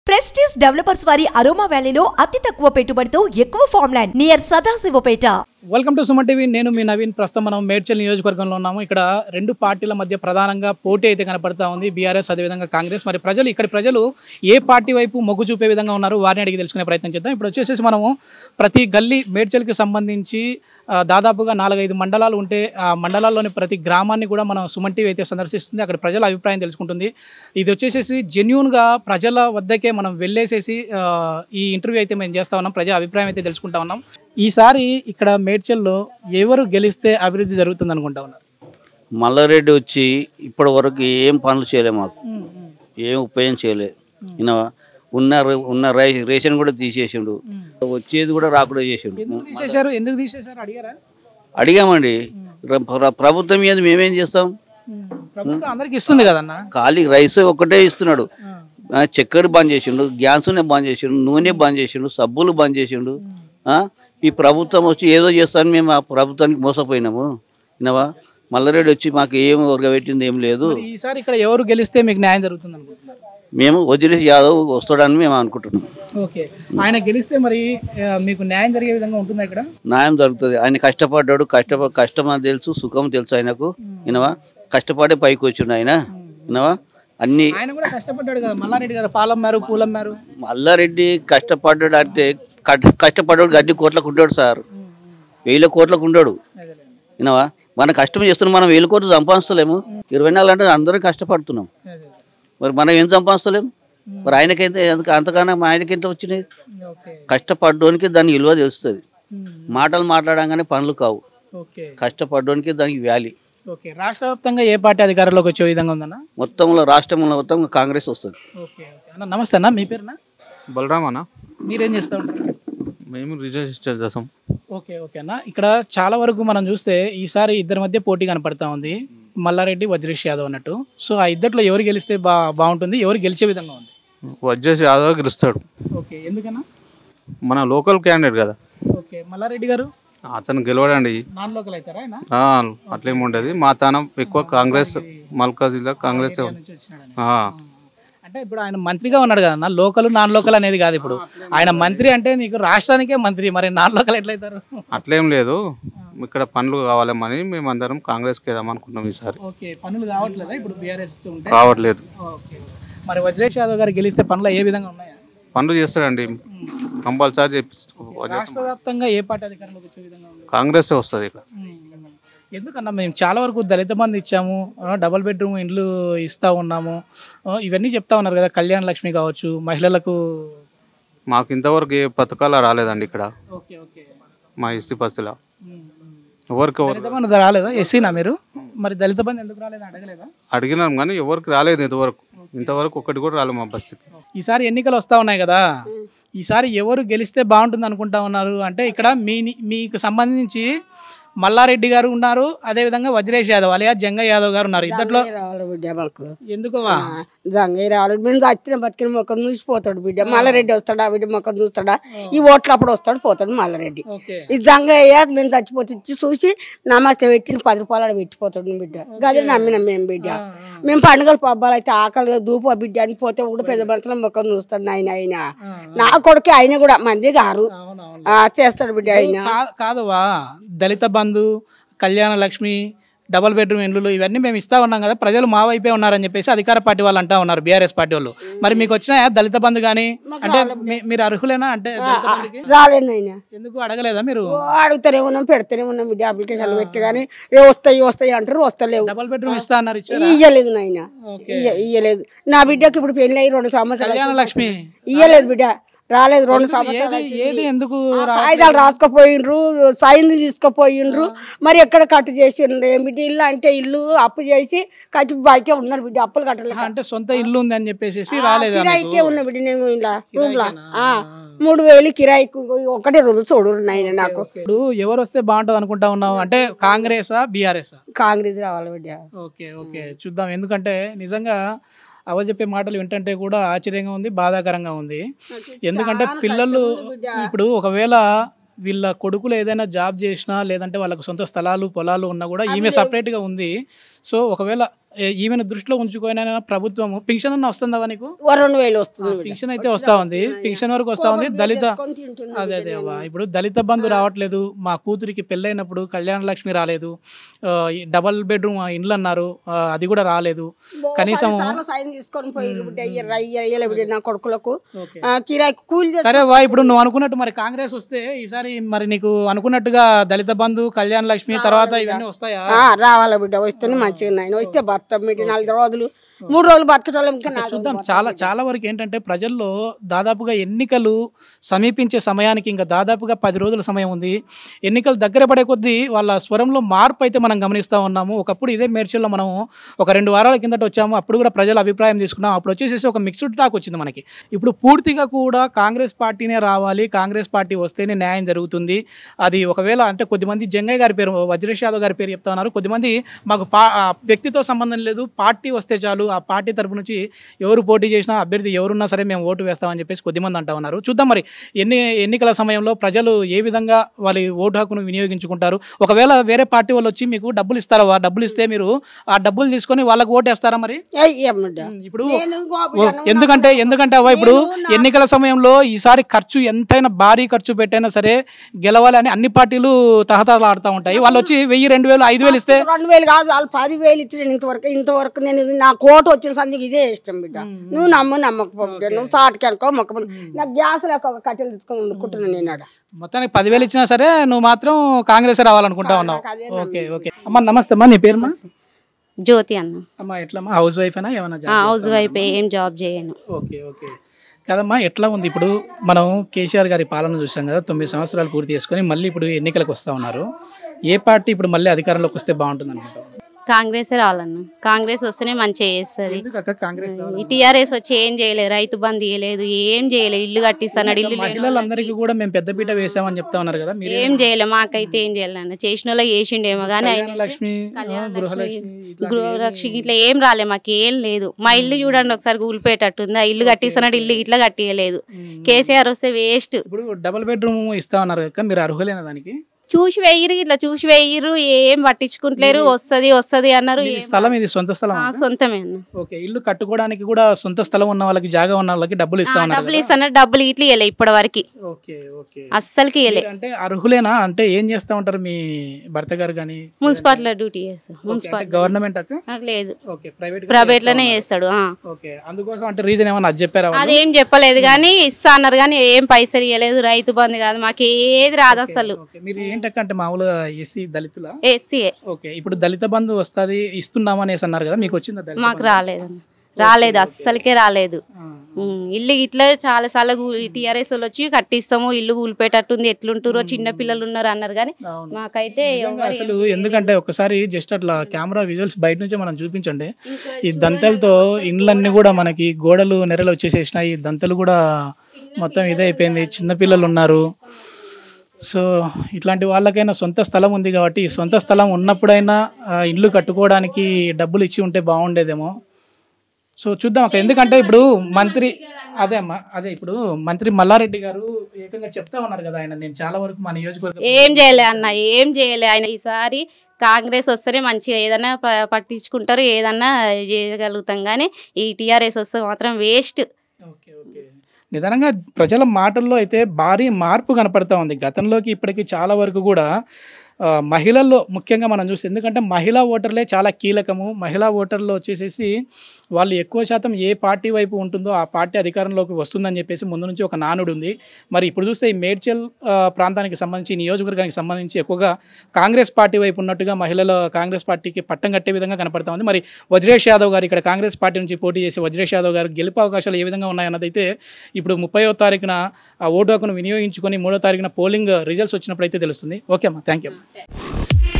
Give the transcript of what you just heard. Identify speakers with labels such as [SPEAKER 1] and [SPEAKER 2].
[SPEAKER 1] Prestige developers వారి aroma వ్యాలీలో అతి తక్కువ పెట్టుబడితో ఎక్కువ farm land near Sadashivpet
[SPEAKER 2] welcome to Suman TV నేను మీ నవీన్ ప్రస్తుతం మనం మేడ్చల్ నియోజకవర్గంలో ఉన్నాము ఇక్కడ రెండు పార్టీల మధ్య ప్రధానంగా పోటీ అయితే కనపడతా ఉంది బీఆర్ఎస్ అదేవిధంగా కాంగ్రెస్ మరి ప్రజలు ఇక్కడ ప్రజలు ఏ పార్టీ వైపు మొగ్గు చూపే విధంగా ఉన్నారు వారిని అడిగి తెలుసుకునే ప్రయత్నం చేద్దాం ఇప్పుడు వచ్చేసేసి మనము ప్రతి గల్లీ మేడ్చల్కి సంబంధించి ఆ, దాదాపుగా నాలుగైదు మండలాలు ఉంటే ఆ మండలాల్లోని ప్రతి గ్రామాన్ని కూడా మనం సుమన్ టీవీ అయితే సందర్శిస్తుంది అక్కడ ప్రజల అభిప్రాయం తెలుసుకుంటుంది ఇది వచ్చేసేసి జెన్యున్గా ప్రజల వద్దకే మనం వెళ్ళేసేసి ఆ, ఈ ఇంటర్వ్యూ అయితే మేము చేస్తా ఉన్నాం ప్రజా అభిప్రాయం అయితే తెలుసుకుంటా ఉన్నాం ఈసారి ఇక్కడ మేడ్చల్లో ఎవరు గెలిస్తే అభివృద్ధి జరుగుతుంది అనుకుంటా ఉన్నారు
[SPEAKER 3] మల్లారెడ్డి వచ్చి ఇప్పటి వరకు ఏం పనులు చేయలే మాకు ఏం ఉపయోగం చేయలే ఈయన ఉన్న రే- ఉన్న రై- రేషన్ కూడా తీసేసిండు వచ్చేది కూడా రాకుండా చేసిండు
[SPEAKER 2] ఎందుకు తీసేశారు ఎందుకు తీసేశారు అడిగారా
[SPEAKER 3] అడిగామండి ప్ర- ప్ర- ప్రభుత్వం మీద మేమేం చేస్తాం
[SPEAKER 2] ప్రభుత్వం అందరికి ఇస్తుంది కదన్నా
[SPEAKER 3] ఖాళీ రైస్ ఒక్కటే ఇస్తున్నాడు ఆ, చక్కెర బంద్ చేసిండు గ్యాస్నే బంద్ చేసిండు నూనె బంద్ చేసిండు సబ్బులు బంద్ చేసిండు ఆ, ఈ ప్రభుత్వం వచ్చి ఏదో చేస్తాను మేము ఆ ప్రభుత్వానికి మోసపోయినాము వినవా మల్లారెడ్డి వచ్చి మాకు ఏం ఉరగబెట్టింది ఏం లేదు
[SPEAKER 2] మరి ఈసారి ఇక్కడ ఎవరు గెలిస్తే మీకు న్యాయం జరుగుతుంది అనుకుంటున్నారు
[SPEAKER 3] మేము వదిలేసి యాదవ్ వస్తాడని మేము అనుకుంటున్నాం
[SPEAKER 2] ఓకే ఆయన గెలిస్తే మరి ఆ, మీకు న్యాయం జరిగే విధంగా ఉంటుందా ఇక్కడ
[SPEAKER 3] న్యాయం జరుగుతుంది ఆయన కష్టపడ్డాడు కష్టప కష్టం అని తెలుసు సుఖం తెలుసు ఆయనకు వినవా కష్టపడే పైకి వచ్చిండు ఆయన వినవా అన్ని
[SPEAKER 2] ఆయన కూడా కష్టపడ్డాడు కదా మల్లారెడ్డి గారు పాలమ్మారు పూలమ్మారు
[SPEAKER 3] మల్లారెడ్డి కష్టపడ్డాడు అంటే కట్- కష్టపడ్డాడు గడ్డి కోట్లకు ఉంటాడు సార్ వేల కోట్లకు ఉంటాడు వినవా మన కష్టం చేస్తున్నాం మనం వేల కోట్లు సంపాదిస్తలేము ఇరవై నాలుగు అంటే అందరం కష్టపడుతున్నాం మరి మనం ఏం సంపాదిస్తలేము మరి ఆయనకైతే ఎందుకు అంతగానో ఆయనకి ఎంత వచ్చినాయి
[SPEAKER 2] ఓకే
[SPEAKER 3] కష్టపడ్డానికి దాని విలువ తెలుస్తుంది మాటలు మాట్లాడంగానే పనులు కావు
[SPEAKER 2] ఓకే
[SPEAKER 3] కష్టపడ్డానికి దానికి వ్యాలీ
[SPEAKER 2] ఓకే రాష్ట్ర వ్యాప్తంగా ఏ పార్టీ అధికారంలోకి వచ్చే విధంగా ఉందన్న
[SPEAKER 3] మొత్తంలో రాష్ట్రంలో మొత్తం కాంగ్రెస్ వస్తుంది
[SPEAKER 2] ఓకే ఓకే అన్న నమస్తే అన్న మీ పేరునా
[SPEAKER 4] బలరామ్ అన్న
[SPEAKER 2] మీరేం చేస్తూ ఉంటారు
[SPEAKER 4] మేము రిజిస్టర్ చేసాం
[SPEAKER 2] ఓకే ఓకే అన్న ఇక్కడ చాలా వరకు మనం చూస్తే ఈసారి ఇద్దరి మధ్య పోటీ కనపడతా ఉంది మల్లారెడ్డి వజ్రేష్ యాదవ్ అన్నట్టు సో ఆ ఇద్దట్లో ఎవరు గెలిస్తే బా బాగుంటుంది ఎవరు గెలిచే విధంగా ఉంది
[SPEAKER 4] వచ్చేసి యాదవ్ గెలుస్తాడు
[SPEAKER 2] ఓకే ఎందుకన్నా
[SPEAKER 4] మన లోకల్ క్యాండిడేట్ కదా
[SPEAKER 2] ఓకే మల్లారెడ్డి గారు
[SPEAKER 4] అతను గెలవడండి
[SPEAKER 2] నాన్ లోకల్ అవుతారా ఆయన
[SPEAKER 4] ఆ, అట్లేముండదు మా తానం ఎక్కువ కాంగ్రెస్ మల్కా జిల్లా కాంగ్రెస్
[SPEAKER 2] నుంచి వచ్చినాడని. అంటే ఇప్పుడు ఆయన మంత్రిగా ఉన్నాడు కదా లోకల్ నాన్ లోకల్ అనేది కాదు ఇప్పుడు ఆయన మంత్రి అంటే నీకు రాష్ట్రానికే మంత్రి మరి నాన్ లోకల్ ఎట్లయితారు
[SPEAKER 4] అట్లేం లేదు ఇక్కడ పనులు కావాలేమని మేము అందరం కాంగ్రెస్కి వేద్దాం అనుకుంటున్నాం ఈసారి
[SPEAKER 2] ఓకే పనులు కావట్లేదా ఇప్పుడు బీఆర్ఎస్ ఉంటే
[SPEAKER 4] రావట్లేదు
[SPEAKER 2] ఓకే మరి వజ్రేష్ యాదవ్ గారు గెలిస్తే పనులు ఏ విధంగా ఉన్నాయా
[SPEAKER 4] పనులు చేస్తాడండి కంపల్సరీ చేపిస్తూ
[SPEAKER 2] రాష్ట్ర వ్యాప్తంగా ఏ పార్టీ అధికారంలోకి వచ్చే విధంగా ఉంది
[SPEAKER 4] కాంగ్రెస్ వస్తుంది ఇక్కడ
[SPEAKER 2] ఉమ్. ఎందుకన్నా మేము చాలా వరకు దళిత బంధు ఇచ్చాము ఆ, డబుల్ బెడ్రూమ్ ఇండ్లు ఇస్తా ఉన్నాము ఆ, ఇవన్నీ చెప్తా ఉన్నారు కదా కళ్యాణ లక్ష్మి కావచ్చు మహిళలకు
[SPEAKER 4] మాకు ఇంతవరకు ఏ పథకాలు రాలేదండి ఇక్కడ
[SPEAKER 2] ఓకే ఓకే
[SPEAKER 4] మా ఎస్సీ బస్సులో
[SPEAKER 2] ఉమ్, ఉమ్.
[SPEAKER 4] ఎవరికి ఎవరు
[SPEAKER 2] దళిత బంధు రాలేదా ఎస్సీనా మీరు మరి దళిత బంధు ఎందుకు రాలేదా అడగలేదా
[SPEAKER 4] అడిగినాం కానీ ఎవరికి రాలేదు ఇంతవరకు ఇంతవరకు ఒక్కటి కూడా రాలేదు మా బస్సుకి
[SPEAKER 2] ఈసారి ఎన్నికలు వస్తా ఉన్నాయి కదా ఈసారి ఎవరు గెలిస్తే బాగుంటుంది అనుకుంటా ఉన్నారు అంటే ఇక్కడ మీ మీకు సంబంధించి మల్లారెడ్డి గారు ఉన్నారు అదేవిధంగా వజ్రేష్ యాదవ్ అలియా జంగ యాదవ్ గారు ఉన్నారు ఇద్దట్లో
[SPEAKER 5] రావాలి బిడ్డ మాకు
[SPEAKER 2] ఎందుకోవా
[SPEAKER 5] జంగయ్య రావాలి మేము చచ్చిన బతికిన మొక్కం చూసిపోతాడు బిడ్డ మల్లారెడ్డి వస్తాడా బిడ్డ మొక్కం చూస్తాడా ఈ ఓట్లు అప్పుడు వస్తాడు పోతాడు మల్లారెడ్డి
[SPEAKER 2] ఓకే
[SPEAKER 5] ఈ జంగయ్య మేము చచ్చిపోతే ఇచ్చి చూసి నమస్తే పెట్టిన పది రూపాయలు ఆడ పెట్టిపోతాడు బిడ్డ గది నమ్మినాం మేము బిడ్డ మేము పండుగలు పబ్బాలు అయితే ఆకలి దూపు బిడ్డ అని పోతే కూడా పెద్ద మనుషుల మొక్కం చూస్తాడు ఆయన ఆయన నా కొడుకు ఆయన కూడా మంది గారు
[SPEAKER 2] అవునవును
[SPEAKER 5] ఆ, చేస్తాడు బిడ్డ ఆయన
[SPEAKER 2] కా- కాదువా దళిత బంధు కళ్యాణ లక్ష్మి డబుల్ బెడ్రూమ్ ఇండ్లు ఇవన్నీ మేము ఇస్తా ఉన్నాం కదా ప్రజలు మా వైపే ఉన్నారని చెప్పేసి అధికార పార్టీ వాళ్ళు అంటా ఉన్నారు బీఆర్ఎస్ పార్టీ వాళ్ళు మరి మీకు వచ్చినాయా దళిత బంధు కానీ అంటే మీ- మీరు అర్హులేనా అంటే దళిత బంధుకి?
[SPEAKER 5] రాలేను ఆయన
[SPEAKER 2] ఎందుకు అడగలేదా మీరు
[SPEAKER 5] ఓ, అడుగుతూనే ఉన్నాం పెడుతూనే ఉన్నాం బిడ్డ అప్లికేషన్లు పెట్టి కానీ ఏ వస్తాయి వస్తాయి అంటారు వస్తలేవు
[SPEAKER 2] డబుల్ బెడ్రూమ్ ఇస్తా అన్నారు ఇచ్చారా
[SPEAKER 5] ఇయ్యలేదు నాయన
[SPEAKER 2] ఓకే.
[SPEAKER 5] ఇయ్య- ఇయ్యలేదు నా బిడ్డకి ఇప్పుడు పెళ్లి అయ్యి రెండు సంవత్సరాలు
[SPEAKER 2] కళ్యాణ లక్ష్మి
[SPEAKER 5] ఇయ్యలేదు బిడ్డ రాలేదు రెండు సంవత్సరాలు
[SPEAKER 2] ఏది ఏది ఎందుకు
[SPEAKER 5] ఆ
[SPEAKER 2] రా-
[SPEAKER 5] కాగితాలు రాసుకుపోయిండ్రు సైన్లు తీసుకుపోయిండ్రు మరి ఎక్కడ కట్టు చేసిండ్రు ఏం బిడ్డ ఇల్లు అంటే ఇల్లు అప్పు చేసి కట్టి బయట ఉన్నారు బిడ్డ అప్పులు కట్టలేదు
[SPEAKER 2] అంటే సొంత ఇల్లు ఉంది అని చెప్పేసి రాలేదా మీకు?
[SPEAKER 5] కిరాయికే ఉన్న బిడ్డ నేను ఇలా రూమ్ లా ఆ, మూడు వేలు కిరాయికి ఒకటే రోజు చూడు నాయన నాకు
[SPEAKER 2] ఇప్పుడు ఎవరు వస్తే బాగుంటది అనుకుంటా ఉన్నావు అంటే కాంగ్రెసా బీఆర్ఎస్
[SPEAKER 5] కాంగ్రెస్ రావాలి బిడ్డ
[SPEAKER 2] ఓకే ఓకే చూద్దాం ఎందుకంటే నిజంగా అవ చెప్పే మాటలు వింటుంటే కూడా ఆశ్చర్యంగా ఉంది బాధాకరంగా ఉంది ఎందుకంటే పిల్లలు ఇప్పుడు ఒకవేళ వీళ్ళ కొడుకులు ఏదైనా జాబ్ చేసినా లేదంటే వాళ్ళకు సొంత స్థలాలు పొలాలు ఉన్నా కూడా ఈమె సపరేట్గా ఉంది సో ఒకవేళ ఏ- ఈమెను దృష్టిలో ఉంచుకొని ప్రభుత్వం పింఛన్ అన్న వస్తుందా నీకు
[SPEAKER 5] ఓ రెండు వేలు వస్తుంది బిడ్డ.
[SPEAKER 2] పింఛన్ అయితే వస్తా ఉంది పింఛన్ వరకు వస్తా ఉంది దళిత
[SPEAKER 5] తెచ్చుకొని తింటున్నా
[SPEAKER 2] అదే
[SPEAKER 5] బిడ్డ
[SPEAKER 2] అదే
[SPEAKER 5] నేను.
[SPEAKER 2] అవ్వ. ఇప్పుడు దళిత బంధు రావట్లేదు మా కూతురికి పెళ్ళైనప్పుడు కళ్యాణ లక్ష్మి రాలేదు ఆ, ఈ డబల్ బెడ్రూమ్ ఇండ్లు అన్నారు ఆ, అది కూడా రాలేదు
[SPEAKER 5] ఓ
[SPEAKER 2] కనీసం
[SPEAKER 5] పది సార్లు సైన్ తీసుకొని పోయి బిడ్డ ఇయ్యరా ఇయ్యరా బిడ్డ నా కొడుకులకు
[SPEAKER 2] ఓకే.
[SPEAKER 5] ఆ, కిరాయి కూలి చేసి-
[SPEAKER 2] సరే వా ఇప్పుడు నువ్వు అనుకున్నట్టు మరి కాంగ్రెస్ వస్తే ఈసారి మరి నీకు అనుకున్నట్టుగా దళిత బంధు కళ్యాణ లక్ష్మి తర్వాత ఇవన్నీ వస్తాయా
[SPEAKER 5] ఆ, రావాలా బిడ్డ వస్తేనే మంచిగా నాయన వస్తే బతాం బిడ్డ నాలుగు రోజులు మూడు రోజులు బతకటోళ్ళం ఇంకా నాలుగు
[SPEAKER 2] చూద్దాం
[SPEAKER 5] రోజులు
[SPEAKER 2] చాలా చాలా వరకు ఏంటంటే ప్రజల్లో దాదాపుగా ఎన్నికలు సమీపించే సమయానికి ఇంకా దాదాపుగా పది రోజుల సమయం ఉంది ఎన్నికలు దగ్గర పడే కొద్దీ వాళ్ళ స్వరంలో మార్పు అయితే మనం గమనిస్తూ ఉన్నాము ఒకప్పుడు ఇదే మేడ్చల్లో మనం ఒక రెండు వారాల కిందట వచ్చాము అప్పుడు కూడా ప్రజల అభిప్రాయం తీసుకున్నాం అప్పుడు వచ్చేసేసి ఒక మిక్స్డ్ టాక్ వచ్చింది మనకి ఇప్పుడు పూర్తిగా కూడా కాంగ్రెస్ పార్టీనే రావాలి కాంగ్రెస్ పార్టీ వస్తేనే న్యాయం జరుగుతుంది అది ఒకవేళ అంటే కొద్దిమంది జంగయ్య గారి పేరు వజ్రేష్ యాదవ్ గారి పేరు చెప్తా ఉన్నారు కొద్దిమంది మాకు పా ఆ వ్యక్తితో సంబంధం లేదు పార్టీ వస్తే చాలు ఆ పార్టీ తరపు నుంచి ఎవరు పోటీ చేసినా అభ్యర్థి ఎవరున్నా సరే మేము ఓటు వేస్తామని చెప్పేసి కొద్దిమంది అంటా ఉన్నారు చూద్దాం మరి ఎన్ని ఎన్నికల సమయంలో ప్రజలు ఏ విధంగా వాళ్ళ ఓటు హక్కును వినియోగించుకుంటారు ఒకవేళ వేరే పార్టీ వాళ్ళు వచ్చి మీకు డబ్బులు ఇస్తారా ఆ డబ్బులు ఇస్తే మీరు ఆ డబ్బులు తీసుకొని వాళ్ళకి ఓటు వేస్తారా మరి
[SPEAKER 5] అయ్యా బిడ్డ
[SPEAKER 2] ఇప్పుడు
[SPEAKER 5] నేను ఇంకో
[SPEAKER 2] ఓ,
[SPEAKER 5] బిడ్డ నువ్వు
[SPEAKER 2] ఎందుకంటే
[SPEAKER 5] నాకు-
[SPEAKER 2] ఎందుకంటే అవ్వ ఇప్పుడు
[SPEAKER 5] నేను నా-
[SPEAKER 2] ఎన్నికల సమయంలో ఈసారి ఖర్చు ఎంతైనా భారీ ఖర్చు పెట్టైనా సరే గెలవాలి అని అన్ని పార్టీలు తహతహలు ఆడుతూ ఉంటాయి వాళ్ళు వచ్చి వెయ్యి రెండు వేలు ఐదు వేలు ఇస్తే
[SPEAKER 5] రెండు వేలు కాదు వాళ్ళు పది వేలు ఇచ్చి నేను ఇంతవరకు ఇంతవరకు నేను ఇది నా కోట వచ్చిన సందికి ఇదే ఇష్టం బిడ్డ నువ్వు నమ్ము నమ్మకపో బిడ్డ నువ్వు సాటికి అనుకో మొక్క నాకు గ్యాస్ లేక ఒక కట్టెలు తెచ్చుకొని వండుకుంటున్నాను నేను ఆడ
[SPEAKER 2] మొత్తానికి పదివేలు ఇచ్చినా సరే నువ్వు మాత్రం కాంగ్రెస్ రావాలనుకుంటా ఉన్నావు
[SPEAKER 5] అదే
[SPEAKER 2] ఓకే ఓకే అమ్మ నమస్తే అమ్మా నీ పేరుమా
[SPEAKER 6] జ్యోతి అన్న
[SPEAKER 2] అమ్మ ఎట్లమ్మా హౌస్ వైఫ్ అయినా ఏమైనా
[SPEAKER 6] ఆ,
[SPEAKER 2] జాబ్
[SPEAKER 6] హౌస్ వైఫ్ ఏం జాబ్ చేయను
[SPEAKER 2] ఓకే ఓకే కదమ్మా ఎట్లా ఉంది ఇప్పుడు మనం కేసీఆర్ గారి పాలన చూసాం కదా తొమ్మిది సంవత్సరాలు పూర్తి చేసుకొని మళ్ళీ ఇప్పుడు ఎన్నికలకు వస్తూ ఉన్నారు ఏ పార్టీ ఇప్పుడు మళ్ళీ అధికారంలోకి వస్తే బాగుంటుంది అనుకుంటాం
[SPEAKER 6] కాంగ్రెస్ రావాలన్న కాంగ్రెస్ వస్తేనే మంచిగా చేస్తుంది
[SPEAKER 2] ఎందుకు అక్క కాంగ్రెస్
[SPEAKER 6] ఈ టీఆర్ఎస్ వచ్చి ఏం చేయలేదు రైతు బంద్ ఇయ్యలేదు ఏం చేయలేదు ఇల్లు కట్టిస్తున్నాడు ఇల్లు లేని
[SPEAKER 2] మహిళలందరికీ కూడా మేము పెద్దపీట వేసామని చెప్తా ఉన్నారు కదా మీరు
[SPEAKER 6] ఏం చేయలే మాకైతే ఏం చేయలేదు అన్న చేసిన వాళ్ళకి చేసిండేమో కానీ ఆయన
[SPEAKER 2] లక్ష్మి గృహలక్ష్మి ఇట్లా
[SPEAKER 6] గృహరక్షకి ఇట్లా ఏం రాలే మాకు ఏం లేదు మా ఇల్లు చూడండి ఒకసారి కూలిపోయేటట్టుంది ఆ ఇల్లు కట్టిస్తున్నాడు ఇల్లు ఇట్లా కట్టియలేదు కేసీఆర్ వస్తే వేస్ట్
[SPEAKER 2] ఇప్పుడు డబుల్ బెడ్రూమ్ ఇస్తా ఉన్నారు కదా మీరు అర్హులేనా దానికి
[SPEAKER 6] చూసి వెయ్యిరు ఇట్లా చూసి వెయ్యిరు ఏం పట్టించుకుంటలేరు వస్తది వస్తది అన్నారు
[SPEAKER 2] ఇది
[SPEAKER 6] ఏం-
[SPEAKER 2] స్థలం ఇది సొంత స్థలం
[SPEAKER 6] ఆ, సొంతమే అన్న
[SPEAKER 2] ఓకే ఇల్లు కట్టుకోవడానికి కూడా సొంత స్థలం ఉన్న వాళ్ళకి జాగా ఉన్న వాళ్ళకి డబ్బులు ఇస్తా ఉన్నారు
[SPEAKER 6] డబ్బులు ఇస్తున్నారు డబ్బులు ఇట్లా ఇవ్వలే ఇప్పటి వరకు
[SPEAKER 2] ఓకే ఓకే
[SPEAKER 6] అస్సలకి ఇవ్వలే
[SPEAKER 2] మీరు అంటే అర్హులేనా అంటే ఏం చేస్తా ఉంటారు మీ భర్త గారు కానీ
[SPEAKER 6] మున్సిపాలిటీలో డ్యూటీ చేస్తాడు మున్సిపాలిటీ
[SPEAKER 2] గవర్నమెంట్ అక్క
[SPEAKER 6] నాకు లేదు
[SPEAKER 2] ఓకే ప్రైవేట్
[SPEAKER 6] ప్రైవేట్ లోనే చేస్తాడు ఆ.
[SPEAKER 2] ఓకే అందుకోసం అంటే రీజన్ ఏమన్నా అది చెప్పారా వాళ్ళు?
[SPEAKER 6] అదేం చెప్పలేదు కానీ ఇస్తా అన్నారు కానీ ఏం పైసలు ఇవ్వలేదు రైతు బంధు కాదు మాకు ఏది రాదు అసలు
[SPEAKER 2] ఓకే మీరు ఏంటక్క అంటే మామూలుగా ఎస్సీ దళితుల
[SPEAKER 6] ఎస్సీఏ
[SPEAKER 2] ఓకే ఇప్పుడు దళిత బంధు వస్తుంది ఇస్తున్నాం అనేసి అన్నారు కదా మీకు వచ్చిందా దళిత
[SPEAKER 6] మాకు రాలేదు రాలేదు అస్సలకే రాలేదు
[SPEAKER 2] ఆ.
[SPEAKER 6] ఉమ్, ఇల్లు ఇట్లా చాలా సార్లు టీఆర్ఎస్ వాళ్ళు వచ్చి కట్టిస్తాము ఇల్లు కూలిపోయేటట్టుంది ఎట్లుంటారో చిన్న పిల్లలు ఉన్నారు అన్నారు కానీ
[SPEAKER 2] అవును.
[SPEAKER 6] మాకైతే
[SPEAKER 2] నిజంగా
[SPEAKER 6] ఎవరు
[SPEAKER 2] అసలు ఎందుకంటే ఒకసారి జస్ట్ అట్లా కెమెరా విజువల్స్ బయట నుంచే మనం చూపించండి ఈ దంతలతో ఇండ్లన్నీ కూడా మనకి గోడలు నెరలు వచ్చేసేసినాయి ఈ దంతలు కూడా మొత్తం ఇదే అయిపోయింది చిన్నపిల్లలు ఉన్నారు సో ఇట్లాంటి వాళ్ళకైనా సొంత స్థలం ఉంది కాబట్టి ఈ సొంత స్థలం ఉన్నప్పుడైనా ఆ, ఇల్లు కట్టుకోవడానికి డబ్బులు ఇచ్చి ఉంటే బాగుండేదేమో సో చూద్దాం అక్క ఎందుకంటే ఇప్పుడు మంత్రి అదే అమ్మా అదే ఇప్పుడు మంత్రి మల్లారెడ్డి గారు ఏకంగా చెప్తా ఉన్నారు కదా ఆయన నేను చాలా వరకు మా నియోజకవర్గం
[SPEAKER 6] ఏం చేయలే అన్న ఏం చేయలే ఆయన ఈసారి కాంగ్రెస్ వస్తేనే మంచిగా ఏదన్నా ప- పట్టించుకుంటారు ఏదన్నా చేయగలుగుతాం కానీ ఈ టీఆర్ఎస్ వస్తే మాత్రం వేస్ట్
[SPEAKER 2] ఓకే ఓకే నిదానంగా ప్రజల మాటల్లో అయితే భారీ మార్పు కనపడతా ఉంది గతంలోకి ఇప్పటికి చాలా వరకు కూడా ఆ, మహిళల్లో ముఖ్యంగా మనం చూస్తే ఎందుకంటే మహిళా ఓటర్లే చాలా కీలకము మహిళా ఓటర్లు వచ్చేసేసి వాళ్ళు ఎక్కువ శాతం ఏ పార్టీ వైపు ఉంటుందో ఆ పార్టీ అధికారంలోకి వస్తుందని చెప్పేసి ముందు నుంచి ఒక నానుడు ఉంది మరి ఇప్పుడు చూస్తే ఈ మేడ్చల్ ఆ, ప్రాంతానికి సంబంధించి ఈ నియోజకవర్గానికి సంబంధించి ఎక్కువగా కాంగ్రెస్ పార్టీ వైపు ఉన్నట్టుగా మహిళలు కాంగ్రెస్ పార్టీకి పట్టం కట్టే విధంగా కనపడతా ఉంది మరి వజ్రేష్ యాదవ్ గారు ఇక్కడ కాంగ్రెస్ పార్టీ నుంచి పోటీ చేసి వజ్రేష్ యాదవ్ గారు గెలుపు అవకాశాలు ఏ విధంగా ఉన్నాయన్నది అయితే ఇప్పుడు ముప్పయో తారీఖున ఆ ఓటు హక్కును వినియోగించుకొని మూడో తారీఖున పోలింగ్ రిజల్ట్స్ వచ్చినప్పుడు అయితే తెలుస్తుంది ఓకే అమ్మా థ్యాంక్ యూ